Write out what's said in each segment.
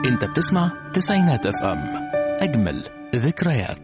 انت بتسمع تسعينات اف ام اجمل ذكريات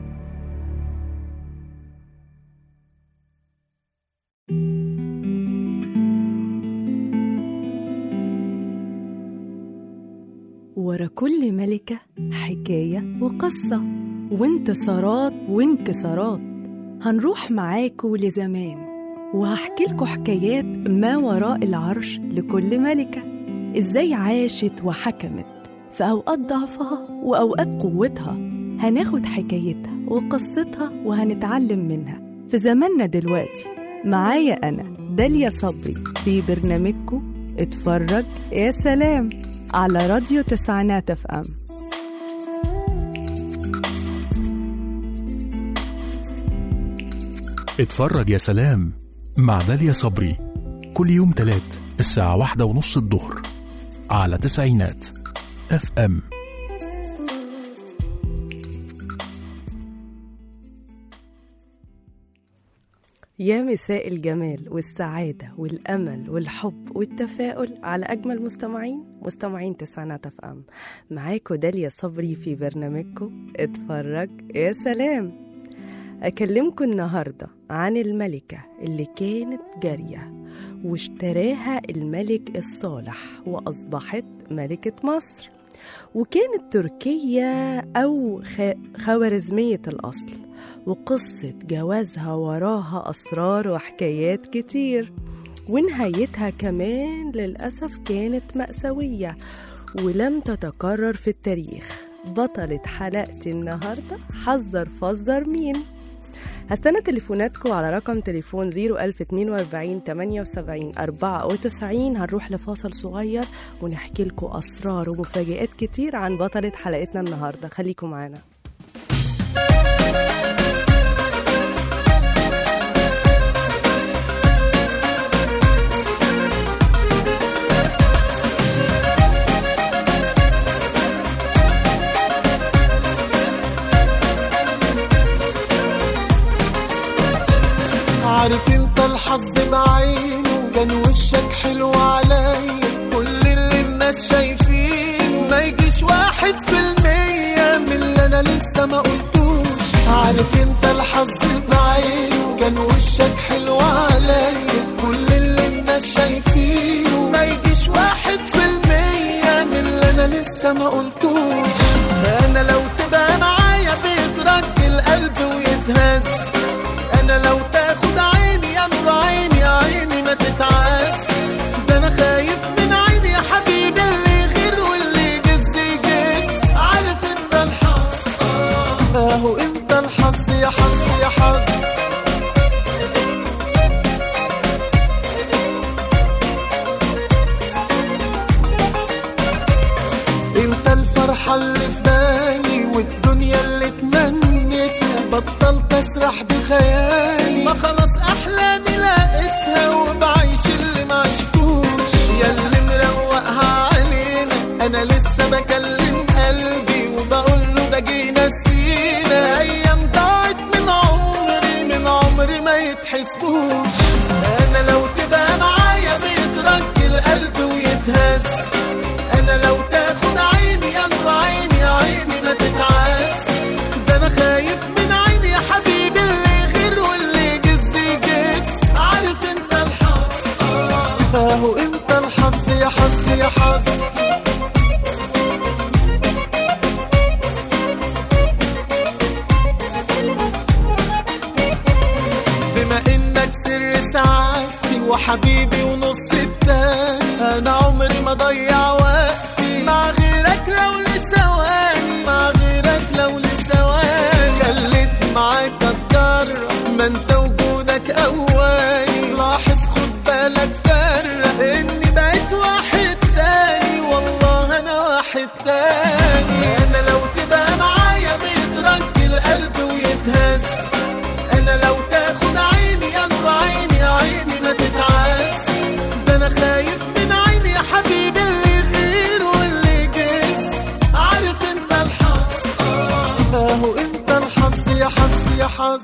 ورا كل ملكة حكاية وقصة وانتصارات وانكسارات هنروح معاكوا لزمان وهحكي لكم حكايات ما وراء العرش لكل ملكة ازاي عاشت وحكمت في أوقات ضعفها وأوقات قوتها هناخد حكايتها وقصتها وهنتعلم منها في زماننا دلوقتي معايا أنا داليا صبري في برنامجكم اتفرج يا سلام على راديو تسعينات اف ام اتفرج يا سلام مع داليا صبري كل يوم تلات الساعة واحدة ونص الظهر على تسعينات اف ام يا مساء الجمال والسعادة والأمل والحب والتفاؤل على أجمل مستمعين مستمعين تسعينات اف ام معاكم داليا صبري في برنامجكم اتفرج يا سلام أكلمكم النهاردة عن الملكة اللي كانت جارية واشتراها الملك الصالح وأصبحت ملكة مصر وكانت تركية أو خ- خوارزمية الأصل وقصة جوازها وراها أسرار وحكايات كتير ونهايتها كمان للأسف كانت مأساوية ولم تتكرر في التاريخ بطلة حلقتي النهاردة حذر فزر مين هستنى تليفوناتكم على رقم تليفون 01042 78 94 هنروح لفاصل صغير ونحكي لكم أسرار ومفاجآت كتير عن بطلة حلقتنا النهاردة خليكم معانا عارف انت الحظ بعينه كان وشك حلو عليا كل اللي الناس شايفينه ما يجيش واحد في المية من اللي انا لسه ما قلتوش عارف انت الحظ بعينه كان وشك حلو عليا كل اللي الناس شايفينه ما يجيش واحد في المية من اللي انا لسه ما قلتوش انا لو تبقى معايا بيترج القلب ويتهز انا لو تاخد عيني يا نور عيني يا عيني ما تتعب ده انا خايف من عيني يا حبيبي اللي غير واللي يجز يجز عارف انت الحظ آه، اهو انت الحظ يا حظ يا حظ انت الفرحة اللي في بالي والدنيا اللي تمنيتها بطلت اسرح بخيالي ما خلاص احلامي لقيتها وبعيش اللي ما عشتوش يا اللي مروقها علينا انا لسه بكلم قلبي وبقول له ده جينا سينا ايام ضاعت من عمري من عمري ما يتحسبوش انا لو تبقى معايا بيترك القلب ويتهز انا لو تاخد عيني يا نور عيني يا عيني ما تتعب ده انا خايف من عيني يا حبيبي اللي غير واللي يجز يجز عارف انت الحظ آه، اهو انت الحظ يا حظ يا حظ بما انك سر سعادتي وحبيبي ونص التاني انا عمري ما ضيع وقتي مع غيرك لو لثواني مع غيرك لو لثواني خليت معاك اتجرب ما انت وجودك اولي لاحظ خد بالك فرق اني بقيت واحد تاني والله انا واحد تاني انا لو تبقى معايا بيترك القلب ويتهز انا لو تاخد عيني يا نور عيني يا عيني ما تتعب ده انا خايف من عيني يا حبيبي اللي غير واللي جز عارف انت الحظ آه، اهو انت الحظ يا حظ يا حظ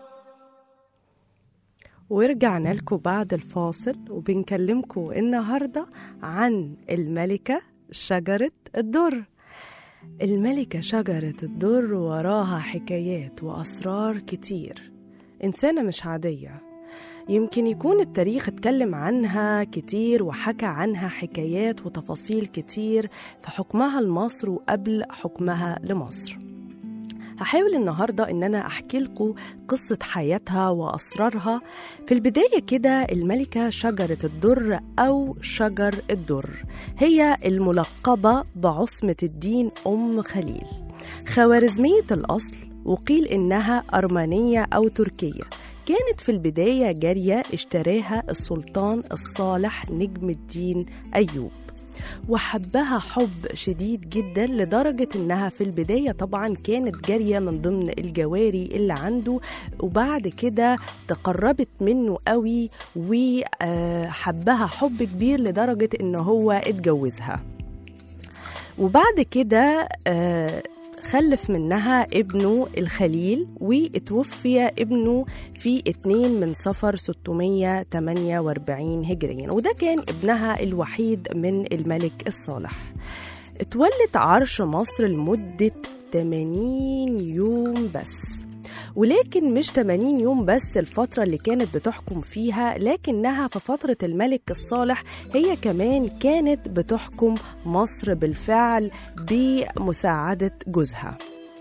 ورجعنا لكم بعد الفاصل وبنكلمكم النهاردة عن الملكة شجرة الدر الملكة شجرة الدر وراها حكايات وأسرار كتير إنسانة مش عادية يمكن يكون التاريخ اتكلم عنها كتير وحكى عنها حكايات وتفاصيل كتير في حكمها لمصر وقبل حكمها لمصر هحاول النهاردة إن أنا أحكي لكم قصة حياتها وأسرارها في البداية كده الملكة شجرة الدر أو شجر الدر هي الملقبة بعصمة الدين أم خليل خوارزمية الأصل وقيل إنها أرمنية أو تركية كانت في البداية جارية اشتراها السلطان الصالح نجم الدين أيوب وحبها حب شديد جدا لدرجة إنها في البداية طبعا كانت جارية من ضمن الجواري اللي عنده وبعد كده تقربت منه قوي وحبها حب كبير لدرجة إن هو اتجوزها وبعد كده آه خلف منها ابنه الخليل واتوفي ابنه في 2 من صفر 648 هجريا وده كان ابنها الوحيد من الملك الصالح اتولت عرش مصر لمدة 80 يوم بس ولكن مش 80 يوم بس الفترة اللي كانت بتحكم فيها لكنها في فترة الملك الصالح هي كمان كانت بتحكم مصر بالفعل بمساعدة جوزها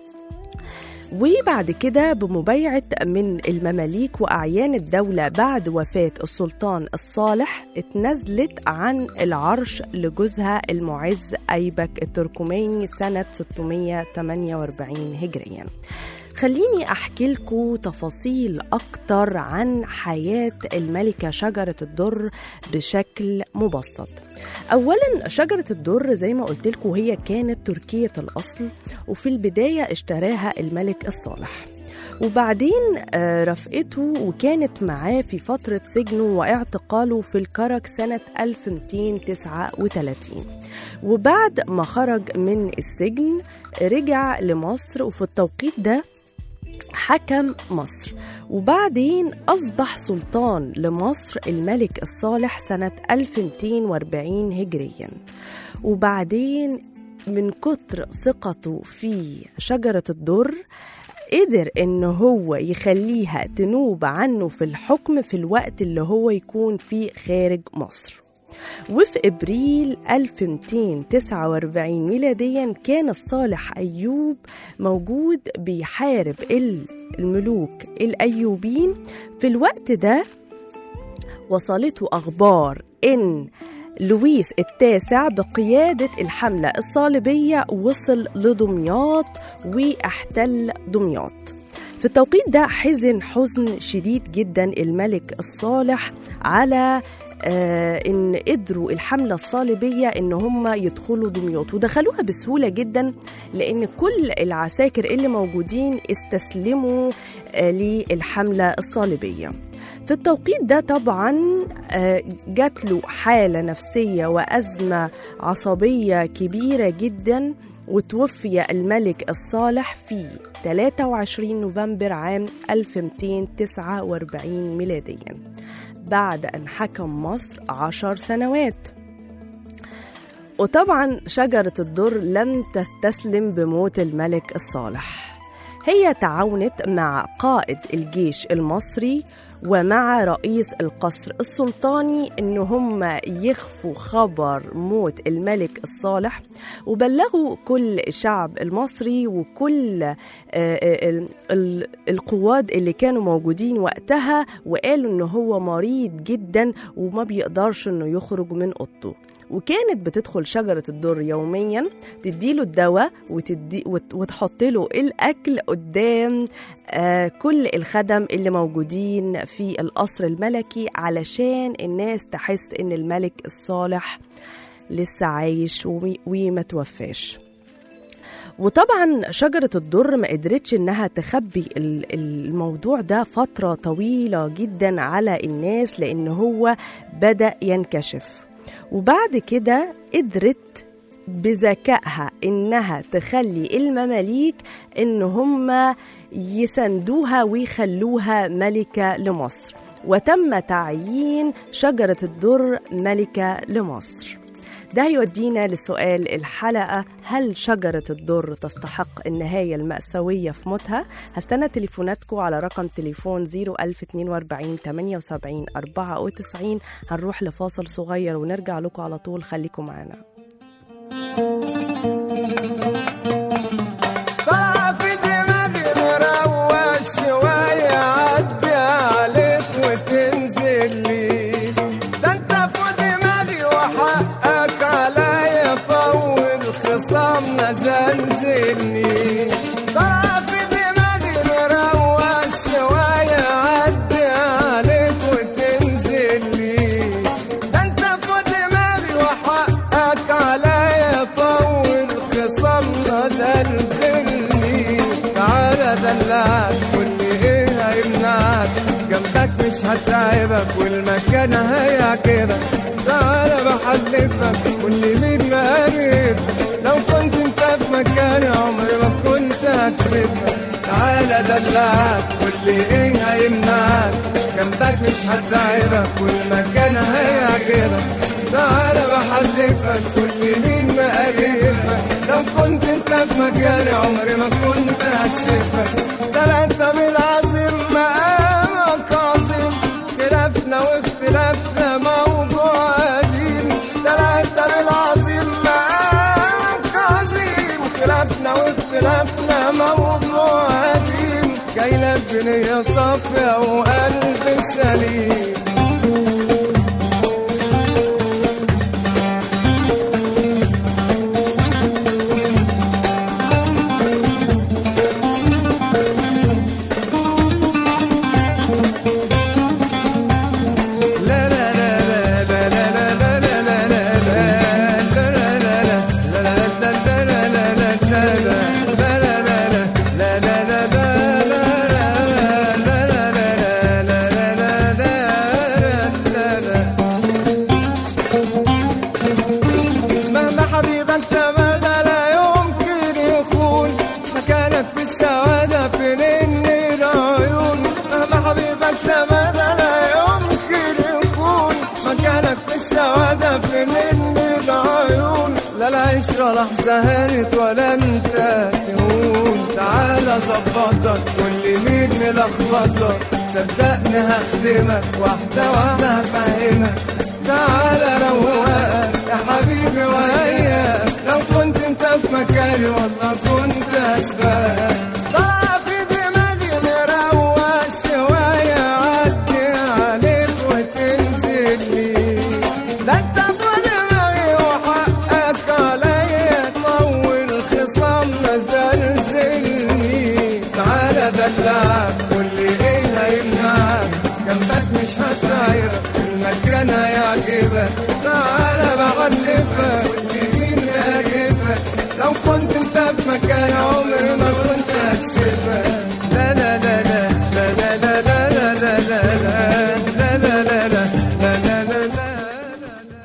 وبعد كده بمبايعة من المماليك وأعيان الدولة بعد وفاة السلطان الصالح اتنزلت عن العرش لجوزها المعز أيبك التركماني سنة 648 هجريا خليني أحكي لكم تفاصيل أكتر عن حياة الملكة شجرة الدر بشكل مبسط أولا شجرة الدر زي ما قلت لكم هي كانت تركية الأصل وفي البداية اشتراها الملك الصالح وبعدين رفقته وكانت معاه في فترة سجنه واعتقاله في الكرك سنة 1239 وبعد ما خرج من السجن رجع لمصر وفي التوقيت ده حكم مصر وبعدين أصبح سلطان لمصر الملك الصالح سنة 1240 هجريا وبعدين من كتر ثقته في شجرة الدر قدر ان هو يخليها تنوب عنه في الحكم في الوقت اللي هو يكون فيه خارج مصر وفي ابريل 1249 ميلاديا كان الصالح ايوب موجود بيحارب الملوك الايوبيين في الوقت ده وصلته اخبار ان لويس التاسع بقيادة الحملة الصليبية وصل لدمياط واحتل دمياط في التوقيت ده حزن حزن شديد جدا الملك الصالح على آه ان قدروا الحمله الصليبيه ان هم يدخلوا دمياط ودخلوها بسهوله جدا لان كل العساكر اللي موجودين استسلموا آه للحمله الصليبيه في التوقيت ده طبعا آه جات له حاله نفسيه وازمه عصبيه كبيره جدا وتوفي الملك الصالح في 23 نوفمبر عام 1249 ميلاديا بعد أن حكم مصر عشر سنوات وطبعا شجرة الدر لم تستسلم بموت الملك الصالح هي تعاونت مع قائد الجيش المصري ومع رئيس القصر السلطاني ان هم يخفوا خبر موت الملك الصالح وبلغوا كل الشعب المصري وكل القواد اللي كانوا موجودين وقتها وقالوا ان هو مريض جدا وما بيقدرش انه يخرج من اوضته وكانت بتدخل شجرة الدر يوميا تديله الدواء وتدي وتحط له الأكل قدام آه كل الخدم اللي موجودين في القصر الملكي علشان الناس تحس إن الملك الصالح لسه عايش وما توفاش وطبعا شجرة الدر ما قدرتش انها تخبي الموضوع ده فترة طويلة جدا على الناس لان هو بدأ ينكشف وبعد كده قدرت بذكائها انها تخلي المماليك ان هم يسندوها ويخلوها ملكه لمصر وتم تعيين شجره الدر ملكه لمصر ده يودينا لسؤال الحلقة هل شجرة الدر تستحق النهاية المأساوية في موتها؟ هستنى تليفوناتكم على رقم تليفون 01042 78 94 هنروح لفاصل صغير ونرجع لكم على طول خليكم معانا طلع في دماغي مروق شوية عدي عليك وتنزل لي ده انت في دماغي وحقك عليا طول خصامنا زلزلني طلع في دماغي مروق شوية عدي عليك وتنزل لي ده انت في دماغي وحقك عليا طول خصامنا زلزلني تعالى دلعك واللي ايه هيمنعك جنبك مش هتعبك والمكان هيعجبك تعالى بحلفك واللي مين مقرب لو كنت انت في مكاني عمري ما كنت هكسبك تعالى دلعك واللي ايه هيمنعك جنبك مش هتعبك والمكان هيعجبك تعالى بحلفك كل مين مقرفك لو كنت انت في مكاني عمري ما كنت هكسفك ده انت بالعظيم مقامك عظيم اختلافنا واختلافنا موضوع قديم ده انت بالعظيم مقامك عظيم اختلافنا واختلافنا موضوع قديم جاي لك بنية صافية وقلب سليم مهما حبيبك تمادى لا يمكن يخون مكانك في السعادة في نن العيون مهما حبيبك تمادى لا يمكن يكون مكانك في السعادة في نن العيون لا العشرة لحظة هانت ولا انت تهون تعالى ظبطك واللي مين ملخبطك صدقني هخدمك واحدة واحدة هفهمك تعالى روقك يا حبيبي وياك لو كنت انت في مكاني والله كنت اسبقك طلع في دماغي مروق شوية عدي عليك وتنزل لي ده انت في دماغي وحقك عليا طول خصامنا زلزلني تعالى دلعك واللي ايه هيمنعك جنبك مش هتعيرك المكان هيعجبك تعالى بعلفك واللي مين مقرفك لو كنت انت في مكان عمري ما كنت هكسبك لا لا لا لا لا لا لا لا لا لا لا لا لا لا لا لا لا لا لا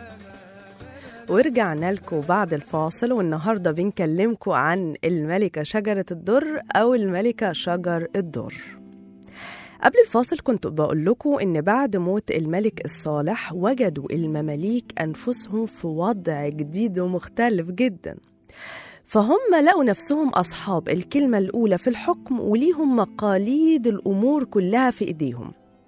ورجعنا لكم بعد الفاصل والنهارده بنكلمكم عن الملكة شجرة الدر أو الملكة شجر الدر قبل الفاصل كنت بقول لكم إن بعد موت الملك الصالح وجدوا المماليك أنفسهم في وضع جديد ومختلف جدا فهم لقوا نفسهم أصحاب الكلمة الأولى في الحكم وليهم مقاليد الأمور كلها في إيديهم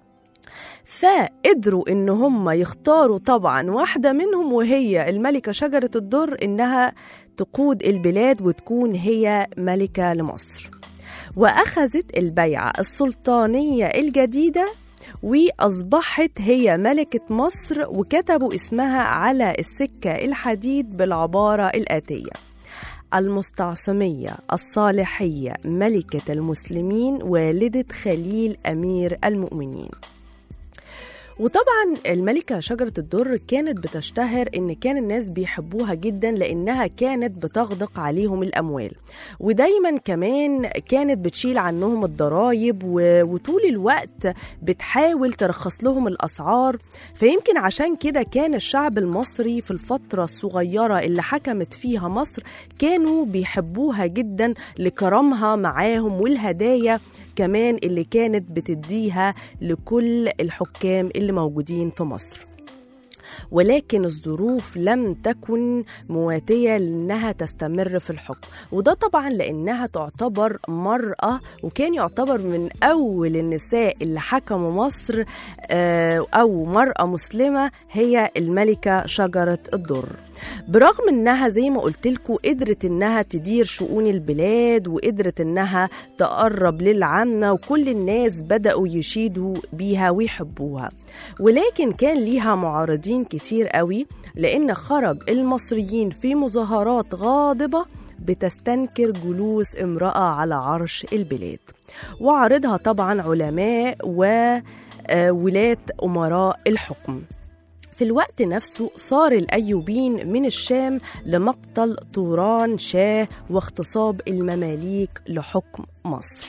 فقدروا ان هم يختاروا طبعا واحده منهم وهي الملكه شجره الدر انها تقود البلاد وتكون هي ملكه لمصر واخذت البيعه السلطانيه الجديده واصبحت هي ملكه مصر وكتبوا اسمها على السكه الحديد بالعباره الاتيه المستعصميه الصالحيه ملكه المسلمين والده خليل امير المؤمنين وطبعا الملكة شجرة الدر كانت بتشتهر إن كان الناس بيحبوها جدا لأنها كانت بتغدق عليهم الأموال ودايما كمان كانت بتشيل عنهم الضرايب و- وطول الوقت بتحاول ترخص لهم الأسعار فيمكن عشان كده كان الشعب المصري في الفترة الصغيرة اللي حكمت فيها مصر كانوا بيحبوها جدا لكرمها معاهم والهدايا كمان اللي كانت بتديها لكل الحكام اللي موجودين في مصر ولكن الظروف لم تكن مواتية لأنها تستمر في الحكم وده طبعا لأنها تعتبر مرأة وكان يعتبر من أول النساء اللي حكموا مصر آه، أو مرأة مسلمة هي الملكة شجرة الدر برغم انها زي ما قلت لكم قدرت انها تدير شؤون البلاد وقدرت انها تقرب للعامة وكل الناس بدأوا يشيدوا بيها ويحبوها ولكن كان ليها معارضين كتير قوي لان خرج المصريين في مظاهرات غاضبة بتستنكر جلوس امرأة على عرش البلاد وعارضها طبعا علماء وولاة أمراء الحكم في الوقت نفسه صار الأيوبيين من الشام لمقتل طوران شاه واغتصاب المماليك لحكم مصر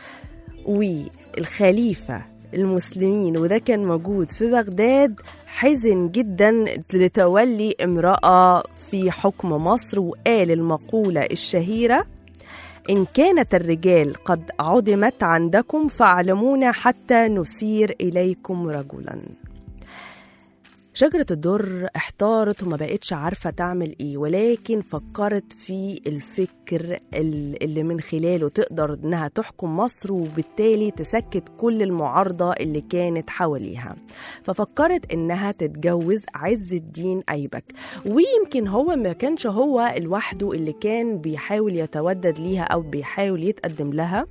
والخليفة المسلمين وده كان موجود في بغداد حزن جدا لتولي امرأة في حكم مصر وقال المقولة الشهيرة إن كانت الرجال قد عدمت عندكم فاعلمونا حتى نسير إليكم رجلاً شجرة الدر احتارت وما بقتش عارفة تعمل ايه ولكن فكرت في الفكر ال- اللي من خلاله تقدر انها تحكم مصر وبالتالي تسكت كل المعارضة اللي كانت حواليها ففكرت انها تتجوز عز الدين ايبك ويمكن هو ما كانش هو لوحده اللي كان بيحاول يتودد ليها او بيحاول يتقدم لها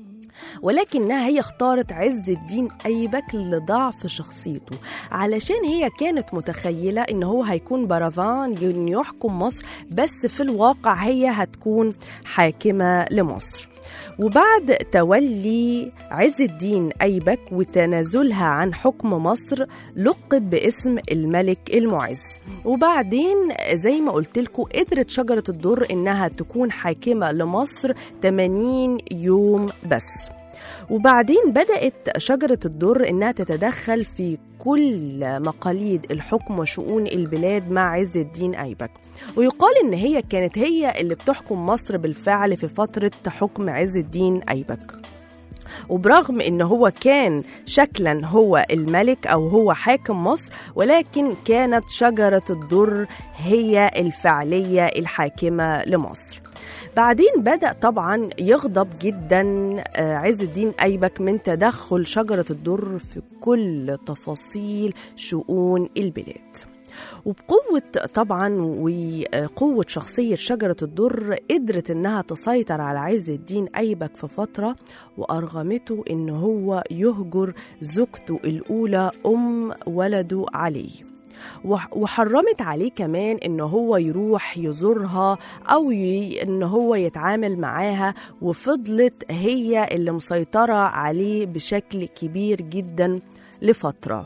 ولكنها هي اختارت عز الدين أيبك لضعف شخصيته علشان هي كانت متخيلة إن هو هيكون برافان يحكم مصر بس في الواقع هي هتكون حاكمة لمصر وبعد تولي عز الدين أيبك وتنازلها عن حكم مصر لقب باسم الملك المعز وبعدين زي ما قلت لكم قدرت شجرة الدر إنها تكون حاكمة لمصر 80 يوم بس وبعدين بدأت شجرة الدر إنها تتدخل في كل مقاليد الحكم وشؤون البلاد مع عز الدين أيبك ويقال إن هي كانت هي اللي بتحكم مصر بالفعل في فترة حكم عز الدين أيبك وبرغم ان هو كان شكلا هو الملك او هو حاكم مصر ولكن كانت شجره الدر هي الفعليه الحاكمه لمصر بعدين بدأ طبعا يغضب جدا آه، عز الدين أيبك من تدخل شجرة الدر في كل تفاصيل شؤون البلاد وبقوة طبعا وقوة شخصية شجرة الدر قدرت انها تسيطر على عز الدين أيبك في فترة وأرغمته ان هو يهجر زوجته الأولى أم ولده علي وح- وحرمت عليه كمان ان هو يروح يزورها او ي... ان هو يتعامل معاها وفضلت هي اللي مسيطرة عليه بشكل كبير جدا لفترة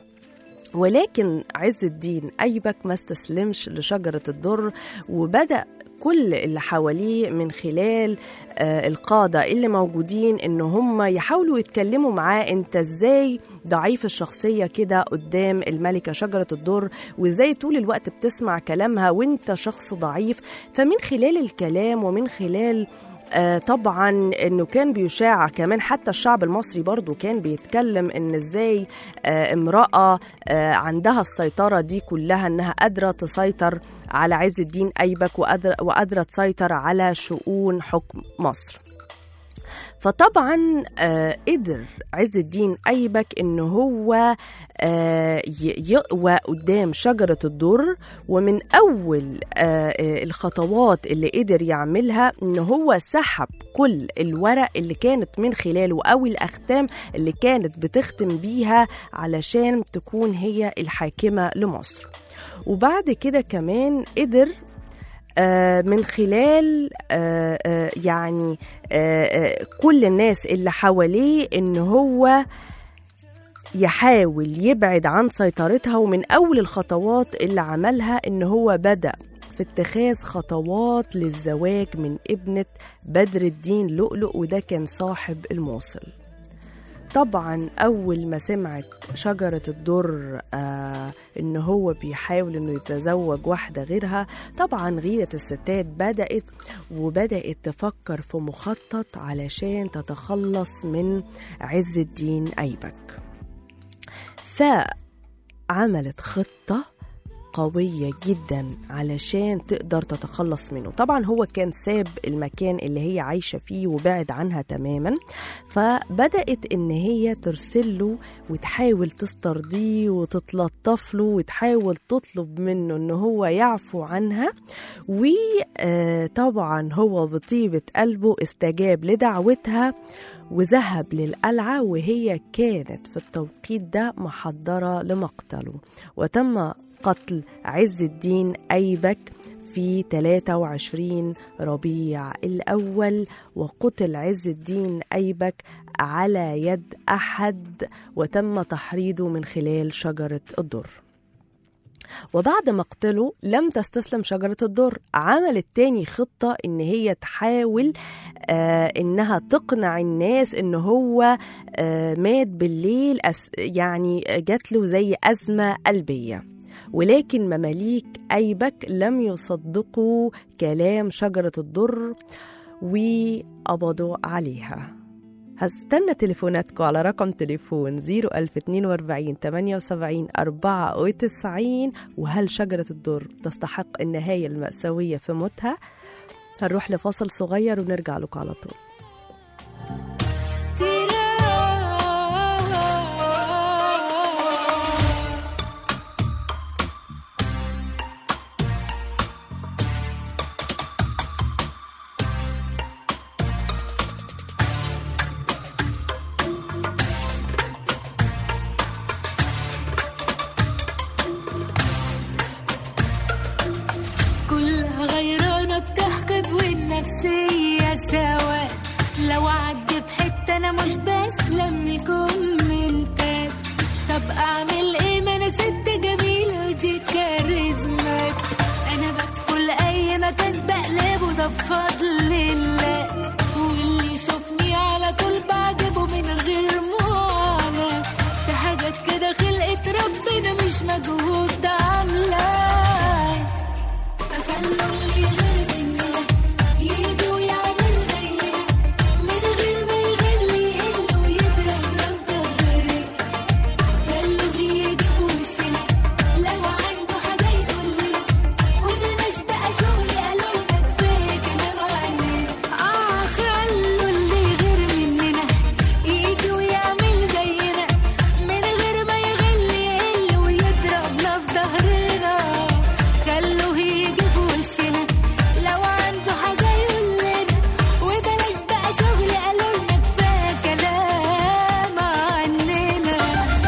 ولكن عز الدين أيبك ما استسلمش لشجرة الدر وبدأ كل اللي حواليه من خلال آه، القادة اللي موجودين ان هم يحاولوا يتكلموا معاه انت ازاي ضعيف الشخصية كده قدام الملكة شجرة الدر وازاي طول الوقت بتسمع كلامها وانت شخص ضعيف فمن خلال الكلام ومن خلال آه طبعا انه كان بيشاع كمان حتى الشعب المصري برضو كان بيتكلم ان ازاي آه امرأة آه عندها السيطرة دي كلها انها قادرة تسيطر على عز الدين ايبك وقادرة, وقادرة تسيطر على شؤون حكم مصر فطبعا آه قدر عز الدين ايبك ان هو آه ي- يقوى قدام شجره الدر ومن اول آه آه، الخطوات اللي قدر يعملها ان هو سحب كل الورق اللي كانت من خلاله او الاختام اللي كانت بتختم بيها علشان تكون هي الحاكمه لمصر وبعد كده كمان قدر آه، من خلال آه، آه، يعني آه، آه، كل الناس اللي حواليه ان هو يحاول يبعد عن سيطرتها ومن اول الخطوات اللي عملها ان هو بدا في اتخاذ خطوات للزواج من ابنة بدر الدين لؤلؤ وده كان صاحب الموصل طبعا اول ما سمعت شجره الدر آه ان هو بيحاول انه يتزوج واحده غيرها طبعا غيره الستات بدات وبدات تفكر في مخطط علشان تتخلص من عز الدين ايبك فعملت خطه قوية جدا علشان تقدر تتخلص منه طبعا هو كان ساب المكان اللي هي عايشة فيه وبعد عنها تماما فبدأت إن هي ترسل له وتحاول تسترضيه وتتلطف له وتحاول تطلب منه إن هو يعفو عنها وطبعا هو بطيبة قلبه استجاب لدعوتها وذهب للقلعة وهي كانت في التوقيت ده محضرة لمقتله وتم قتل عز الدين أيبك في 23 ربيع الأول وقتل عز الدين أيبك على يد أحد وتم تحريضه من خلال شجرة الدر وبعد مقتله لم تستسلم شجرة الدر عملت تاني خطة إن هي تحاول آه إنها تقنع الناس إن هو آه مات بالليل أس يعني جات له زي أزمة قلبية ولكن مماليك أيبك لم يصدقوا كلام شجرة الدر وقبضوا عليها هستنى تليفوناتكم على رقم تليفون 01042 78 94 وهل شجرة الدر تستحق النهاية المأساوية في موتها؟ هنروح لفاصل صغير ونرجع لكم على طول كلها غيرانة بتحقد والنفسية سوا لو عدي بحتة أنا مش بسلم الكومنتات طب أعمل إيه ما أنا ست جميلة ودي كاريزمات أنا بدخل أي مكان بقلبه ده بفضل الله واللي يشوفني على طول بعجبه من غير معاناة في حاجات كده خلقت ربنا مش مجهود ده عاملاه فخلوا اللي غير مننا يجي ويعمل زينا من غير ما يغلي يقل ويضرب ضرب ظهري خلوه يجي في وشنا لو عنده حاجة يقول لنا وبلاش بقى شغل قالوا لنا كفاية كلام عننا اه خلوا اللي غير مننا يجي ويعمل زينا من غير ما يغلي يقل ويضربنا في ظهرنا خلوه يجي في وشنا لو عنده حاجة يقول لنا وبلاش بقى شغل قالوا لنا كفاية كلام عننا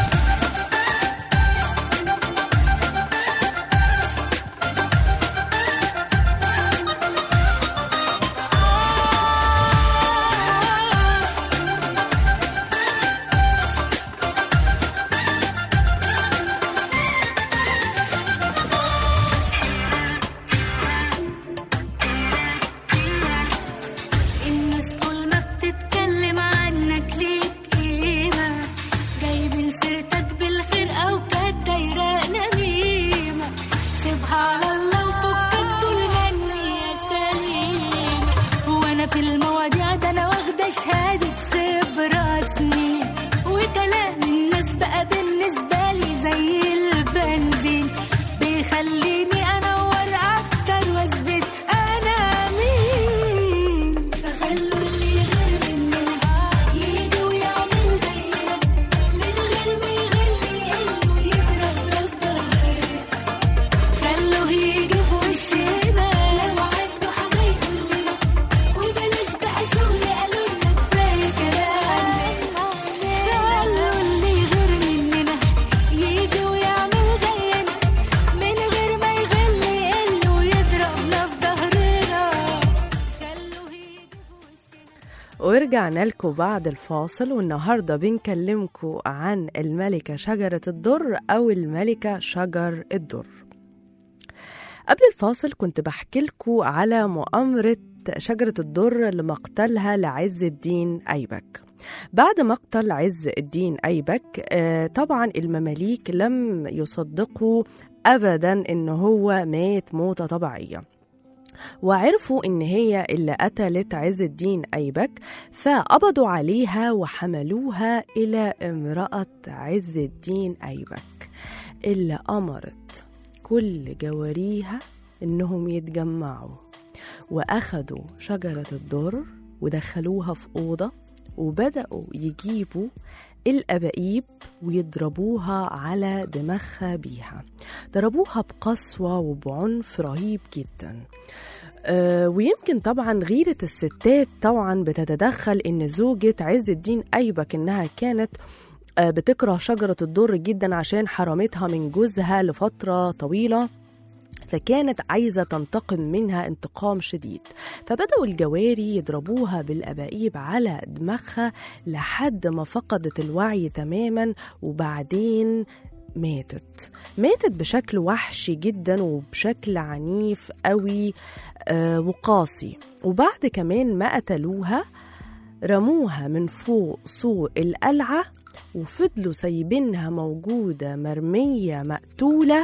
الناس طول ما بتتكلم عنك ليك قيمة جايبين سيرتك بالخير أو كانت دايرة نميمة سيبها على الله وفكك طول ما النية سليمة وأنا في المواضيع ده أنا واخدة شهادة خبرة سنين وكلام الناس بقى بالنسبة لي زي البنزين بيخليني أنور أكتر وأثبت أنا مين فخلوا اللي غير مننا يجي ويعمل زينا من غير ما يغلي يقل ويضرب ضرب ظهري خلوه يجي في وشنا لو عنده حاجة يقول لنا وبلاش بقى شغل قالوا لنا كفاية كلام خلوا اللي غير مننا يجي ويعمل زينا من غير ما يغلي يقل ويضربنا في ظهرنا خلوه يجي في وشنا ورجعنا لكم بعد الفاصل والنهارده بنكلمكم عن الملكة شجرة الدر أو الملكة شجر الدر قبل الفاصل كنت بحكي لكم على مؤامرة شجرة الدر لمقتلها لعز الدين أيبك بعد مقتل عز الدين أيبك آه، طبعا المماليك لم يصدقوا أبدا إن هو مات موتة طبيعية وعرفوا إن هي اللي قتلت عز الدين أيبك فقبضوا عليها وحملوها إلى امرأة عز الدين أيبك اللي أمرت كل جواريها إنهم يتجمعوا وأخدوا شجرة الدر ودخلوها في أوضة وبدأوا يجيبوا الأباقيب ويضربوها على دماغها بيها ضربوها بقسوة وبعنف رهيب جدا آه، ويمكن طبعا غيرة الستات طبعا بتتدخل ان زوجة عز الدين ايبك انها كانت آه، بتكره شجرة الدر جدا عشان حرمتها من جوزها لفترة طويلة فكانت عايزة تنتقم منها انتقام شديد فبدأوا الجواري يضربوها بالأباقيب على دماغها لحد ما فقدت الوعي تماما وبعدين ماتت ماتت بشكل وحشي جدا وبشكل عنيف قوي آه وقاسي وبعد كمان ما قتلوها رموها من فوق سوق القلعة وفضلوا سايبينها موجودة مرمية مقتولة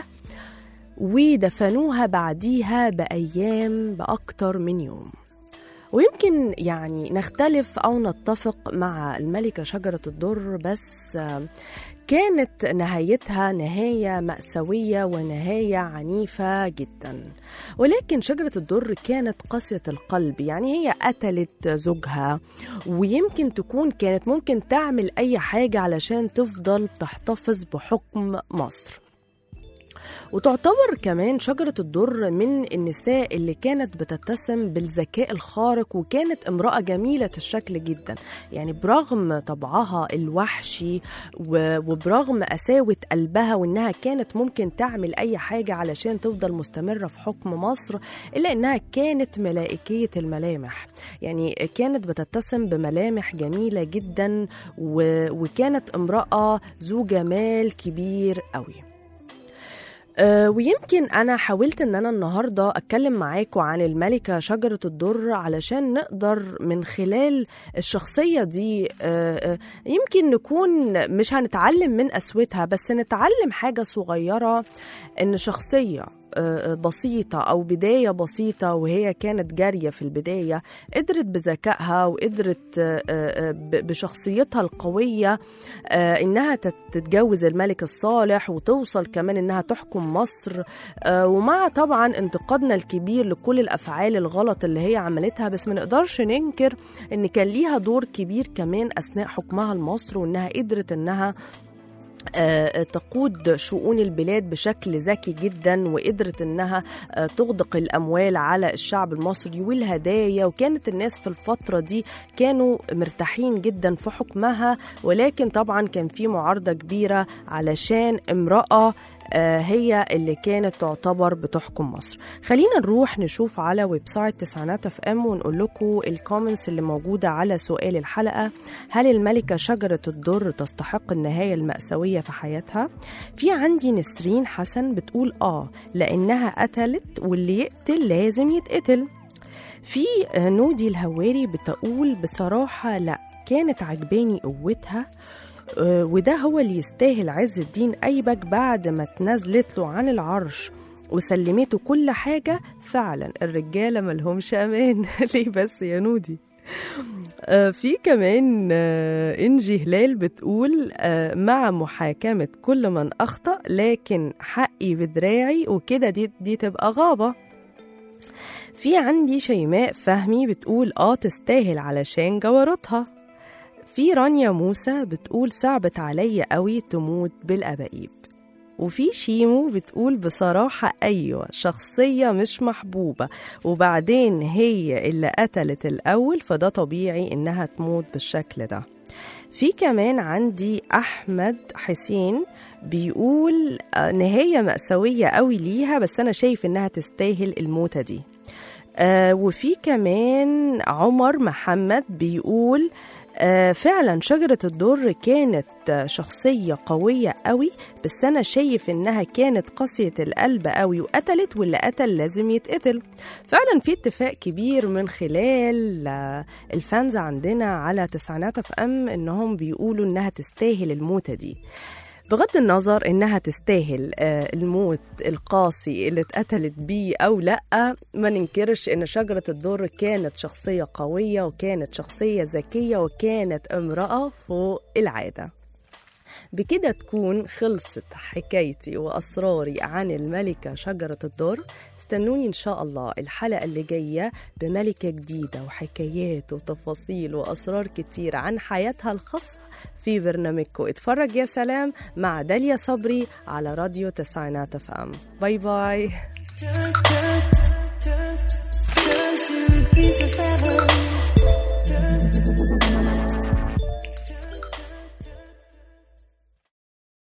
ودفنوها بعديها بأيام بأكتر من يوم ويمكن يعني نختلف أو نتفق مع الملكة شجرة الدر بس آه، كانت نهايتها نهاية مأساوية ونهاية عنيفة جدا ولكن شجرة الدر كانت قاسية القلب يعني هي قتلت زوجها ويمكن تكون كانت ممكن تعمل أي حاجة علشان تفضل تحتفظ بحكم مصر وتعتبر كمان شجرة الدر من النساء اللي كانت بتتسم بالذكاء الخارق وكانت امرأة جميلة الشكل جدا يعني برغم طبعها الوحشي و- وبرغم قساوة قلبها وانها كانت ممكن تعمل اي حاجة علشان تفضل مستمرة في حكم مصر الا انها كانت ملائكية الملامح يعني كانت بتتسم بملامح جميلة جدا و- وكانت امرأة ذو جمال كبير قوي أه ويمكن أنا حاولت إن أنا النهاردة أتكلم معاكم عن الملكة شجرة الدر علشان نقدر من خلال الشخصية دي أه أه يمكن نكون مش هنتعلم من قسوتها بس نتعلم حاجة صغيرة إن شخصية آه، بسيطة أو بداية بسيطة وهي كانت جارية في البداية قدرت بذكائها وقدرت آه، آه، ب- بشخصيتها القوية آه، إنها تت- تتجوز الملك الصالح وتوصل كمان إنها تحكم مصر آه، ومع طبعا انتقادنا الكبير لكل الأفعال الغلط اللي هي عملتها بس ما نقدرش ننكر إن كان ليها دور كبير كمان أثناء حكمها لمصر وإنها قدرت إنها آه، تقود شؤون البلاد بشكل ذكي جدا وقدرت انها آه، تغدق الاموال على الشعب المصري والهدايا وكانت الناس في الفتره دي كانوا مرتاحين جدا في حكمها ولكن طبعا كان في معارضه كبيره علشان امراه آه، هي اللي كانت تعتبر بتحكم مصر خلينا نروح نشوف على ويب سايت تسعينات اف ام ونقول لكم الكومنتس اللي موجوده على سؤال الحلقه هل الملكه شجره الدر تستحق النهايه الماساويه في حياتها في عندي نسرين حسن بتقول اه لانها قتلت واللي يقتل لازم يتقتل في آه، نودي الهواري بتقول بصراحة لا كانت عجباني قوتها آه، وده هو اللي يستاهل عز الدين أيبك بعد ما اتنازلت له عن العرش وسلمته كل حاجة فعلا الرجالة ملهمش أمان ليه بس يا نودي آه، في كمان آه، إنجي هلال بتقول آه، مع محاكمة كل من أخطأ لكن حقي بدراعي وكده دي, دي تبقى غابة في عندي شيماء فهمي بتقول اه تستاهل علشان جوارتها في رانيا موسى بتقول صعبت عليا قوي تموت بالأباقيب وفي شيمو بتقول بصراحة أيوة شخصية مش محبوبة وبعدين هي اللي قتلت الأول فده طبيعي إنها تموت بالشكل ده في كمان عندي أحمد حسين بيقول آه، نهاية مأساوية قوي ليها بس أنا شايف إنها تستاهل الموتة دي آه وفي كمان عمر محمد بيقول آه فعلا شجرة الدر كانت آه، شخصية قوية قوي بس أنا شايف إنها كانت قاسية القلب قوي وقتلت واللي قتل لازم يتقتل فعلا في اتفاق كبير من خلال آه، الفانز عندنا على تسعينات اف ام إنهم بيقولوا إنها تستاهل الموتة دي بغض النظر انها تستاهل آه، الموت القاسي اللي اتقتلت بيه او لا ما ننكرش ان شجره الدر كانت شخصيه قويه وكانت شخصيه ذكيه وكانت امراه فوق العاده بكده تكون خلصت حكايتي وأسراري عن الملكة شجرة الدر استنوني إن شاء الله الحلقة اللي جاية بملكة جديدة وحكايات وتفاصيل وأسرار كتير عن حياتها الخاصة في برنامجكم اتفرج يا سلام مع داليا صبري على راديو تسعينات اف ام باي باي Just a piece of fabric